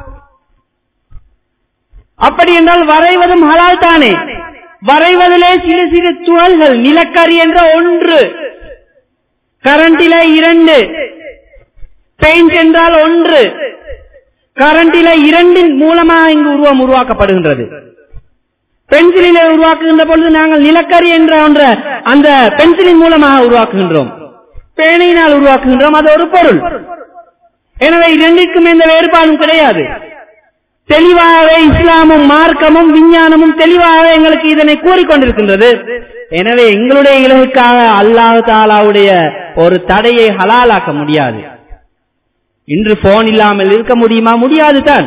அப்படி என்றால் வரைவதும் ஹலால் தானே வரைவதிலே சிறு சிறு துகள்கள் நிலக்கரி என்ற ஒன்று கரண்டில இரண்டு பெயிண்ட் என்றால் ஒன்று கரண்டில இரண்டின் மூலமாக இங்கு உருவம் உருவாக்கப்படுகின்றது பென்சிலிலே உருவாக்குகின்ற பொழுது நாங்கள் நிலக்கரி என்ற ஒன்ற அந்த பென்சிலின் மூலமாக உருவாக்குகின்றோம் பேனையினால் உருவாக்குகின்றோம் அது ஒரு பொருள் எனவே இரண்டிற்கும் எந்த வேறுபாடும் கிடையாது தெளிவாகவே இஸ்லாமும் மார்க்கமும் விஞ்ஞானமும் தெளிவாகவே எங்களுக்கு இதனை கூறிக்கொண்டிருக்கின்றது எனவே எங்களுடைய இலகுக்காக அல்லாஹு தாலாவுடைய ஒரு தடையை ஹலாலாக்க முடியாது இன்று போன் இல்லாமல் இருக்க முடியுமா முடியாது தான்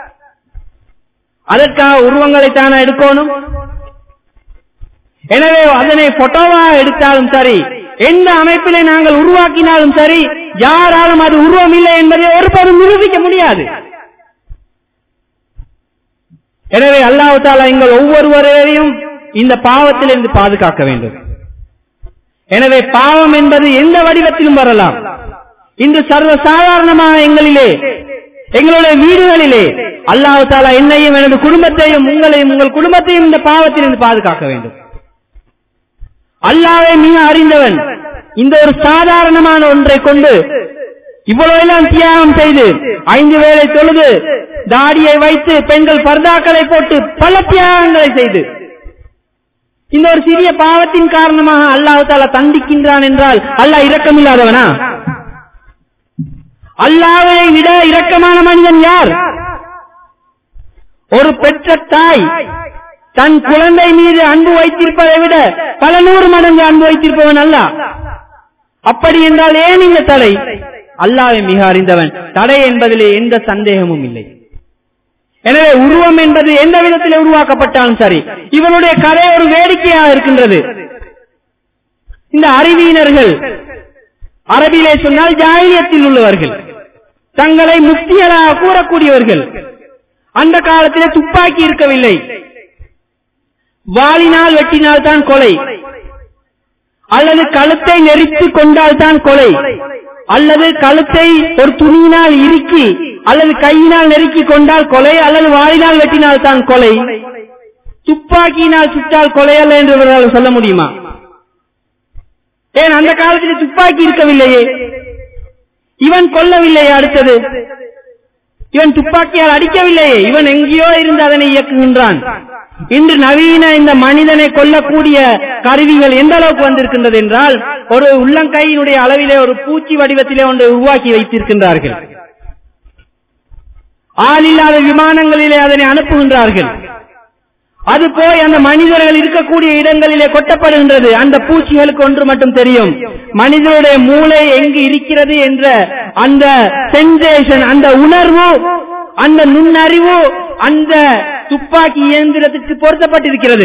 அதற்காக உருவங்களை தானே எடுக்கணும் எனவே அதனை போட்டோவா எடுத்தாலும் சரி எந்த அமைப்பிலே நாங்கள் உருவாக்கினாலும் சரி யாராலும் அது உருவம் இல்லை என்பதை ஒருபோதும் நிரூபிக்க முடியாது எனவே அல்லாஹு தாலா எங்கள் ஒவ்வொருவரையும் இந்த பாவத்திலிருந்து பாதுகாக்க வேண்டும் எனவே பாவம் என்பது எந்த வடிவத்திலும் வரலாம் இன்று சர்வ சாதாரணமாக எங்களிலே எங்களுடைய வீடுகளிலே அல்லாஹு தாலா என்னையும் எனது குடும்பத்தையும் உங்களையும் உங்கள் குடும்பத்தையும் இந்த பாவத்திலிருந்து பாதுகாக்க வேண்டும் அல்லாவே மிக அறிந்தவன் இந்த ஒரு சாதாரணமான ஒன்றை கொண்டு இவ்வளவு எல்லாம் தியாகம் செய்து ஐந்து வேளை தொழுது தாடியை வைத்து பெண்கள் பர்தாக்களை போட்டு பல தியாகங்களை செய்து இந்த ஒரு சிறிய பாவத்தின் காரணமாக அல்லாஹு தாலா தண்டிக்கின்றான் என்றால் அல்லாஹ் இரக்கமில்லாதவனா அல்லாவை விட இரக்கமான மனிதன் யார் ஒரு பெற்ற தாய் தன் குழந்தை மீது அன்பு வைத்திருப்பதை விட பல நூறு மடங்கு அன்பு வைத்திருப்பவன் அல்ல அப்படி என்றால் ஏன் இந்த தடை அல்லாவை மிக அறிந்தவன் தடை என்பதிலே எந்த சந்தேகமும் இல்லை எனவே உருவம் என்பது எந்த விதத்திலே உருவாக்கப்பட்டாலும் சரி இவனுடைய கதை ஒரு வேடிக்கையாக இருக்கின்றது இந்த அறிவியினர்கள் அரபியிலே சொன்னால் ஜாயிலியத்தில் உள்ளவர்கள் தங்களை முக்தியலாக கூறக்கூடியவர்கள் அந்த காலத்திலே துப்பாக்கி இருக்கவில்லை வாளினால் வெட்டினால் தான் கொலை அல்லது கழுத்தை நெரித்து கொண்டால் தான் கொலை அல்லது கழுத்தை ஒரு துணியினால் இறுக்கி அல்லது கையினால் நெருக்கி கொண்டால் கொலை அல்லது வாளினால் வெட்டினால் தான் கொலை துப்பாக்கியினால் சுட்டால் கொலை அல்ல என்று இவர்களால் சொல்ல முடியுமா ஏன் அந்த காலத்தில் துப்பாக்கி இருக்கவில்லையே இவன் கொல்லவில்லையே அடுத்தது இவன் துப்பாக்கியால் அடிக்கவில்லையே இவன் எங்கேயோ இருந்து அதனை இயக்குகின்றான் இன்று நவீன இந்த மனிதனை கொல்லக்கூடிய கருவிகள் எந்த அளவுக்கு வந்திருக்கின்றது என்றால் ஒரு உள்ளங்கையினுடைய அளவிலே ஒரு பூச்சி வடிவத்திலே ஒன்றை உருவாக்கி வைத்திருக்கின்றார்கள் ஆளில்லாத விமானங்களிலே அதனை அனுப்புகின்றார்கள் அது போய் அந்த மனிதர்கள் இருக்கக்கூடிய இடங்களிலே கொட்டப்படுகின்றது அந்த பூச்சிகளுக்கு ஒன்று மட்டும் தெரியும் மனிதனுடைய மூளை எங்கு இருக்கிறது என்ற அந்த சென்சேஷன் அந்த உணர்வு அந்த நுண்ணறிவு அந்த துப்பாக்கி இயந்திரத்திற்கு பொருத்தப்பட்டிருக்கிறது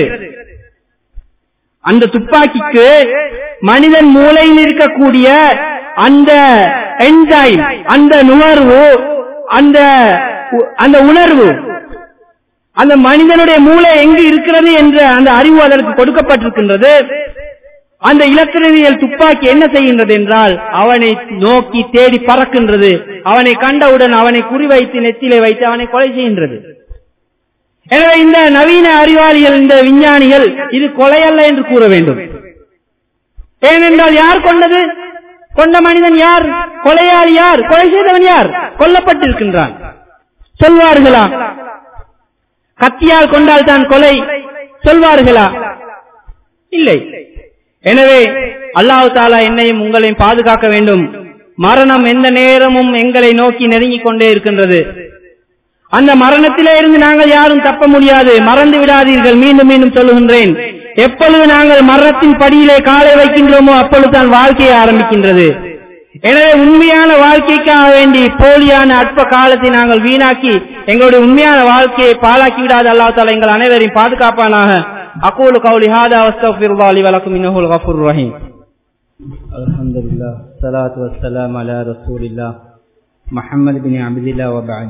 அந்த துப்பாக்கிக்கு மனிதன் மூளையில் இருக்கக்கூடிய அந்த என்ஜாய் அந்த நுகர்வு அந்த அந்த உணர்வு அந்த மனிதனுடைய மூளை எங்கு இருக்கிறது என்ற அந்த அறிவு அதற்கு கொடுக்கப்பட்டிருக்கின்றது அந்த இலக்கணவியல் துப்பாக்கி என்ன செய்கின்றது என்றால் அவனை நோக்கி தேடி பறக்கின்றது அவனை கண்டவுடன் அவனை குறிவைத்து நெத்திலே வைத்து அவனை கொலை செய்கின்றது எனவே இந்த நவீன அறிவாளிகள் இந்த விஞ்ஞானிகள் இது கொலை அல்ல என்று கூற வேண்டும் ஏனென்றால் யார் கொண்டது கொண்ட மனிதன் யார் கொலையாளி யார் கொலை செய்தவன் யார் கொல்லப்பட்டிருக்கின்றான் சொல்வார்களா கத்தியால் கொண்டால் தான் கொலை சொல்வார்களா இல்லை எனவே அல்லாஹு தாலா என்னையும் உங்களையும் பாதுகாக்க வேண்டும் மரணம் எந்த நேரமும் எங்களை நோக்கி நெருங்கிக் கொண்டே இருக்கின்றது அந்த மரணத்திலே இருந்து நாங்கள் யாரும் தப்ப முடியாது மறந்து விடாதீர்கள் மீண்டும் மீண்டும் சொல்லுகின்றேன் எப்பொழுது நாங்கள் மரணத்தின் படியிலே காலை வைக்கின்றோமோ அப்பொழுதுதான் வாழ்க்கையை ஆரம்பிக்கின்றது எனவே உண்மையான வாழ்க்கைக்காக வேண்டி போலியான அற்ப காலத்தை நாங்கள் வீணாக்கி எங்களுடைய உண்மையான வாழ்க்கையை பாழாக்கி விடாத அல்லா தாலா எங்கள் அனைவரையும் பாதுகாப்பானாக அகூலு கவுலி ஹாதா அஸ்தக்ஃபிருல்லாஹ் லி வலக்கும் இன்னஹுல் கஃபூர் ரஹீம் அல்ஹம்துலில்லாஹ் ஸலாத்து வஸ்ஸலாம் அலா ரசூலில்லாஹ் முஹம்மது பின் அப்துல்லாஹ் வ பஅத்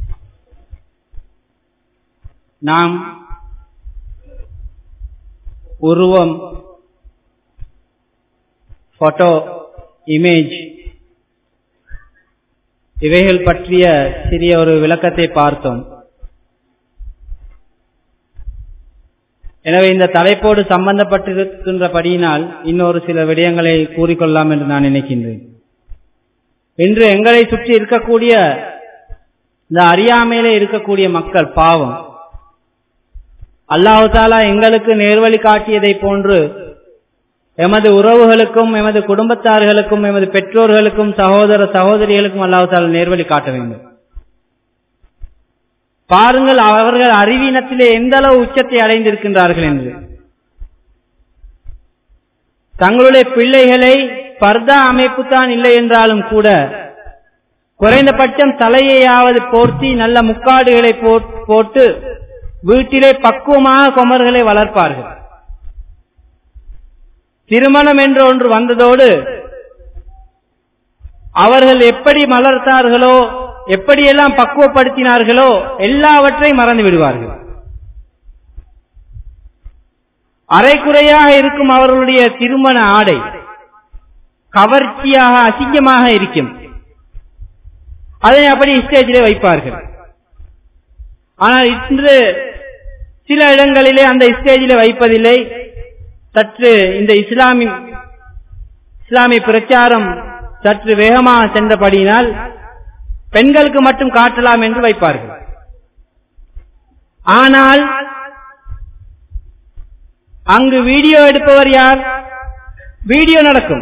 நாம் உருவம் போட்டோ இமேஜ் இவைகள் பற்றிய சிறிய ஒரு விளக்கத்தை பார்த்தோம் எனவே இந்த தலைப்போடு சம்பந்தப்பட்டிருக்கின்றபடியினால் இன்னொரு சில விடயங்களை கூறிக்கொள்ளலாம் என்று நான் நினைக்கின்றேன் இன்று எங்களை சுற்றி இருக்கக்கூடிய இந்த அறியாமையிலே இருக்கக்கூடிய மக்கள் பாவம் அல்லாஹு தாலா எங்களுக்கு நேர்வழி காட்டியதை போன்று எமது உறவுகளுக்கும் எமது குடும்பத்தார்களுக்கும் எமது பெற்றோர்களுக்கும் சகோதர சகோதரிகளுக்கும் அல்லாஹு தாலா நேர்வழி காட்ட வேண்டும் பாருங்கள் அவர்கள் அறிவீனத்திலே எந்த அளவு உச்சத்தை அடைந்திருக்கின்றார்கள் என்று தங்களுடைய பிள்ளைகளை பர்தா அமைப்பு தான் இல்லை என்றாலும் கூட குறைந்தபட்சம் தலையையாவது போர்த்தி நல்ல முக்காடுகளை போட்டு வீட்டிலே பக்குவமாக குமர்களை வளர்ப்பார்கள் திருமணம் என்று ஒன்று வந்ததோடு அவர்கள் எப்படி மலர்த்தார்களோ எப்படியெல்லாம் பக்குவப்படுத்தினார்களோ எல்லாவற்றையும் மறந்து விடுவார்கள் அரைக்குறையாக இருக்கும் அவர்களுடைய திருமண ஆடை கவர்ச்சியாக அசிங்கமாக இருக்கும் அதை அப்படி ஸ்டேஜிலே வைப்பார்கள் ஆனால் இன்று சில இடங்களிலே அந்த ஸ்டேஜிலே வைப்பதில்லை சற்று இந்த இஸ்லாமிய இஸ்லாமிய பிரச்சாரம் சற்று வேகமாக சென்றபடியினால் பெண்களுக்கு மட்டும் காட்டலாம் என்று வைப்பார்கள் ஆனால் அங்கு வீடியோ எடுப்பவர் யார் வீடியோ நடக்கும்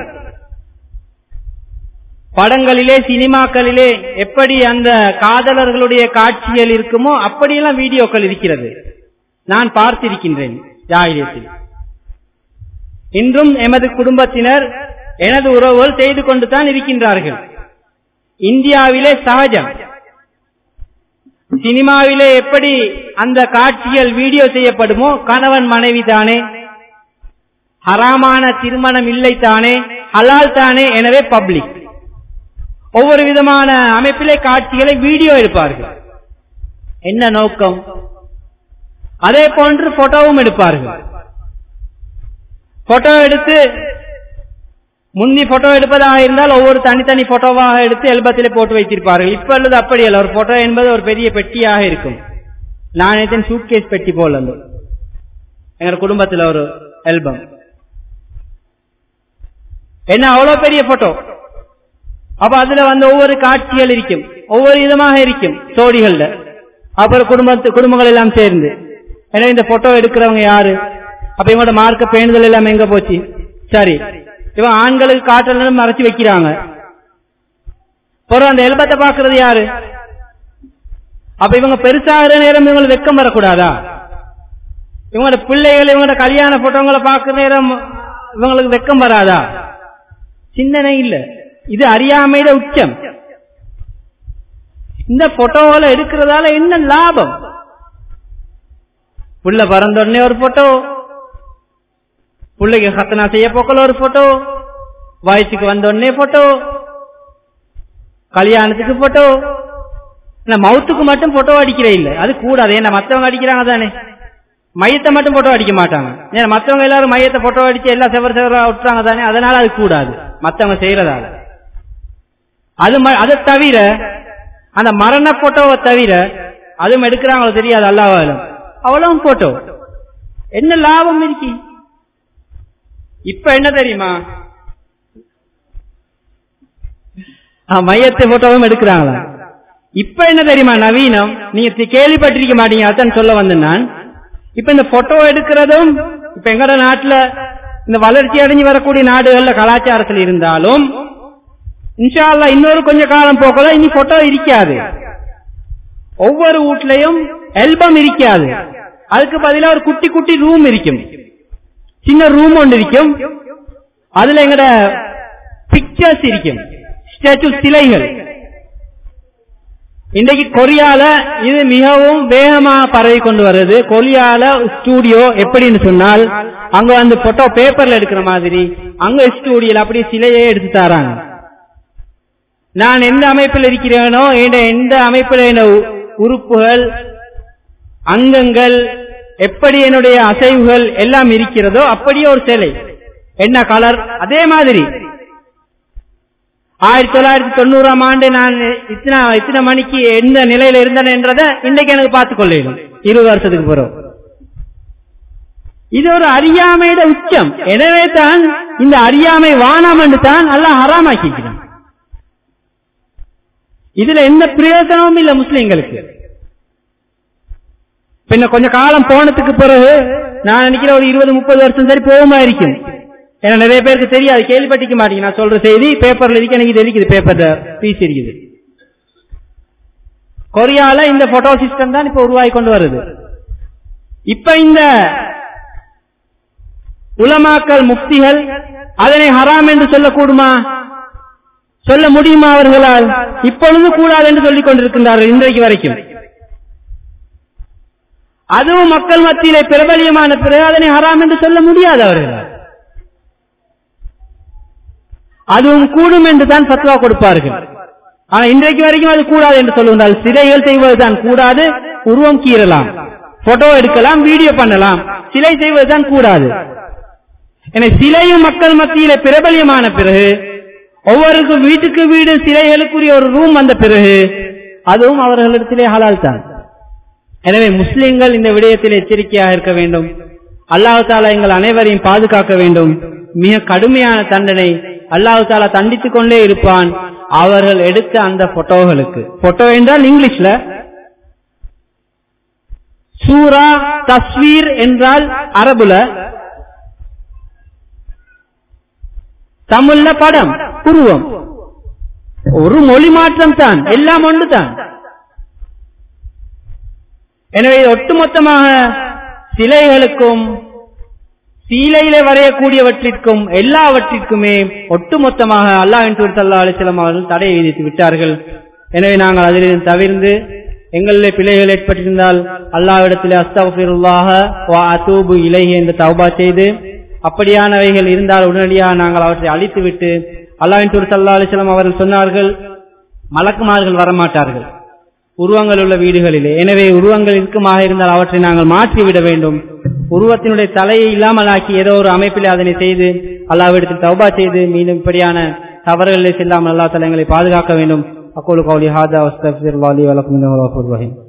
படங்களிலே சினிமாக்களிலே எப்படி அந்த காதலர்களுடைய காட்சிகள் இருக்குமோ அப்படியெல்லாம் வீடியோக்கள் இருக்கிறது நான் பார்த்திருக்கின்றேன் ஜாகிரியத்தில் இன்றும் எமது குடும்பத்தினர் எனது உறவுகள் செய்து கொண்டு தான் இருக்கின்றார்கள் இந்தியாவிலே சகஜம் சினிமாவிலே எப்படி அந்த காட்சிகள் வீடியோ செய்யப்படுமோ கணவன் மனைவி தானே ஹராமான திருமணம் இல்லை தானே ஹலால் தானே எனவே பப்ளிக் ஒவ்வொரு விதமான அமைப்பிலே காட்சிகளை வீடியோ எடுப்பார்கள் என்ன நோக்கம் அதே போன்று போட்டோவும் எடுப்பார்கள் போட்டோ எடுத்து முந்தி போட்டோ எடுப்பதாக இருந்தால் ஒவ்வொரு தனித்தனி போட்டோவாக எடுத்து எல்பத்திலே போட்டு வைத்திருப்பார்கள் இப்பொழுது அப்படி அல்ல ஒரு போட்டோ என்பது ஒரு பெரிய பெட்டியாக இருக்கும் நாணயத்தின் சூட்கேஸ் பெட்டி போல் அந்த எங்க குடும்பத்தில் ஒரு ஆல்பம் என்ன அவ்வளவு பெரிய போட்டோ அப்ப அதுல வந்து ஒவ்வொரு காட்சிகள் இருக்கும் ஒவ்வொரு விதமாக இருக்கும் சோடிகள்ல அப்புறம் குடும்பத்து குடும்பங்கள் எல்லாம் சேர்ந்து எனவே இந்த போட்டோ எடுக்கிறவங்க யாரு அப்ப இவங்களோட மார்க்க பேணுதல் எல்லாம் எங்க போச்சு சரி இவன் ஆண்களுக்கு காட்டல மறைச்சு வைக்கிறாங்க பிறகு அந்த எல்பத்தை பாக்குறது யாரு அப்ப இவங்க பெருசாகிற நேரம் இவங்களுக்கு வெக்கம் வரக்கூடாதா இவங்களோட பிள்ளைகள் இவங்களோட கல்யாண போட்டோங்களை பார்க்கிற நேரம் இவங்களுக்கு வெக்கம் வராதா சிந்தனை இல்ல இது அறியாமையில உச்சம் இந்த போட்டோவில் எடுக்கிறதால என்ன லாபம் புள்ள பறந்த உடனே ஒரு போட்டோ பிள்ளைக்கு சத்தனா செய்ய போக்கல ஒரு போட்டோ வயசுக்கு வந்த உடனே போட்டோ கல்யாணத்துக்கு போட்டோ மவுத்துக்கு மட்டும் போட்டோ அடிக்கிற இல்ல அது கூடாது ஏன்னா மத்தவங்க அடிக்கிறாங்க தானே மையத்தை மட்டும் போட்டோ அடிக்க மாட்டாங்க ஏன்னா மத்தவங்க எல்லாரும் மையத்தை போட்டோ அடிச்சு எல்லா செவர் செவரா விட்டுறாங்க தானே அதனால அது கூடாது மத்தவங்க செய்யறதால அது அதை தவிர அந்த மரண போட்டோவை தவிர அதுவும் எடுக்கிறாங்களோ தெரியாது அல்லாவாலும் அவ்வளவும் போட்டோ என்ன லாபம் இருக்கு இப்ப என்ன தெரியுமா மையத்தை போட்டோவும் எடுக்கிறாங்களா இப்ப என்ன தெரியுமா நவீனம் நீங்க கேள்விப்பட்டிருக்க மாட்டீங்க அதான் சொல்ல வந்தேன் நான் இப்ப இந்த போட்டோ எடுக்கிறதும் இப்ப எங்கட நாட்டுல இந்த வளர்ச்சி அடைஞ்சு வரக்கூடிய நாடுகள்ல கலாச்சாரத்தில் இருந்தாலும் இன்ஷால்லா இன்னொரு கொஞ்ச காலம் போக்கல இனி போட்டோ இருக்காது ஒவ்வொரு வீட்லயும் ஆல்பம் இருக்காது அதுக்கு பதிலா ஒரு குட்டி குட்டி ரூம் இருக்கும் சின்ன ரூம் ஒன்று இருக்கும் அதுல எங்கட பிக்சர்ஸ் இருக்கும் ஸ்டாச்சு சிலைகள் இன்றைக்கு கொரியால இது மிகவும் வேகமா பரவி கொண்டு வருது கொரியால ஸ்டூடியோ எப்படின்னு சொன்னால் அங்க வந்து போட்டோ பேப்பர்ல எடுக்கிற மாதிரி அங்க ஸ்டூடியோல அப்படியே சிலையே எடுத்து தராங்க நான் எந்த அமைப்பில் இருக்கிறேனோ எந்த அமைப்பில் உறுப்புகள் அங்கங்கள் எப்படி என்னுடைய அசைவுகள் எல்லாம் இருக்கிறதோ அப்படியே ஒரு சிலை என்ன கலர் அதே மாதிரி ஆயிரத்தி தொள்ளாயிரத்தி தொண்ணூறாம் ஆண்டு நான் இத்தனை இத்தனை மணிக்கு எந்த நிலையில இருந்தேன் என்றதை இன்றைக்கு எனக்கு பார்த்துக் கொள்ளணும் இருபது வருஷத்துக்கு பிறகு இது ஒரு அறியாமையோட உச்சம் எனவே தான் இந்த அறியாமை வானாம் என்று தான் எல்லாம் ஹராமாக்கிக்கிறான் இதுல எந்த பிரயோஜனமும் இல்ல முஸ்லிம்களுக்கு பின்ன கொஞ்ச காலம் போனதுக்கு பிறகு நான் நினைக்கிறேன் ஒரு இருபது முப்பது வருஷம் சரி போகுமா இருக்கும் ஏன்னா நிறைய பேருக்கு தெரியாது கேள்விப்பட்டிக்க மாட்டீங்க நான் சொல்ற செய்தி பேப்பர்ல இருக்கு எனக்கு இது இருக்குது பேப்பர்ல பீஸ் இருக்குது கொரியால இந்த போட்டோ சிஸ்டம் தான் இப்ப உருவாகி கொண்டு வருது இப்ப இந்த உலமாக்கல் முக்திகள் அதனை ஹராம் என்று சொல்லக்கூடுமா சொல்ல முடியுமா அவர்களால் இப்பொழுது கூடாது என்று சொல்லிக் கொண்டிருக்கின்றார்கள் இன்றைக்கு வரைக்கும் அதுவும் மக்கள் மத்தியிலே பிரபலியமான பிறகு அதனை ஹராம் என்று சொல்ல முடியாது அவர்களால் அதுவும் கூடும் என்று தான் பத்வா கொடுப்பார்கள் ஆனா இன்றைக்கு வரைக்கும் அது கூடாது என்று சொல்லுகின்றால் சிலைகள் செய்வதுதான் கூடாது உருவம் கீறலாம் போட்டோ எடுக்கலாம் வீடியோ பண்ணலாம் சிலை செய்வதுதான் கூடாது என சிலையும் மக்கள் மத்தியில பிரபலியமான பிறகு ஒவ்வொருக்கும் வீட்டுக்கு வீடு சிலைகளுக்குரிய ஒரு ரூம் வந்த பிறகு அதுவும் அவர்களிடத்திலே ஹலால் தான் எனவே முஸ்லிம்கள் இந்த விடயத்தில் எச்சரிக்கையாக இருக்க வேண்டும் அல்லாஹு தாலா எங்கள் அனைவரையும் பாதுகாக்க வேண்டும் மிக கடுமையான தண்டனை அல்லாஹு தாலா தண்டித்துக் கொண்டே இருப்பான் அவர்கள் எடுத்த அந்த போட்டோகளுக்கு போட்டோ என்றால் இங்கிலீஷ்ல சூரா தஸ்வீர் என்றால் அரபுல தமிழ்ல படம் உருவம் ஒரு மொழி மாற்றம் தான் எல்லாம் ஒன்று தான் எனவே ஒட்டுமொத்தமாக சிலைகளுக்கும் சீலையிலே வரையக்கூடியவற்றிற்கும் எல்லாவற்றிற்குமே ஒட்டுமொத்தமாக அல்லாஹின் சல்லா அலிஸ்லாம் அவர்கள் தடை விதித்து விட்டார்கள் எனவே நாங்கள் அதிலிருந்து தவிர்ந்து எங்களிலே பிழைகள் ஏற்பட்டிருந்தால் அல்லாவிடத்திலே அஸ்தபிருல்லாக அத்தூபு இலகி என்று தௌபா செய்து அப்படியானவைகள் இருந்தால் உடனடியாக நாங்கள் அவற்றை அழித்துவிட்டு அல்லாவின் தூர் சல்லா அலிஸ்லாம் அவர்கள் சொன்னார்கள் மலக்குமார்கள் வரமாட்டார்கள் உருவங்கள் உள்ள வீடுகளிலே எனவே உருவங்கள் இருக்குமாக இருந்தால் அவற்றை நாங்கள் மாற்றிவிட வேண்டும் உருவத்தினுடைய தலையை இல்லாமல் ஆக்கி ஏதோ ஒரு அமைப்பிலே அதனை செய்து அல்லாவிடத்தில் தௌபா செய்து மீண்டும் இப்படியான தவறுகளில் செல்லாமல் அல்லா தலைங்களை பாதுகாக்க வேண்டும் அக்கோலு கௌலி ஹாதா வஸ்தபிர் வாலி வலக்கும்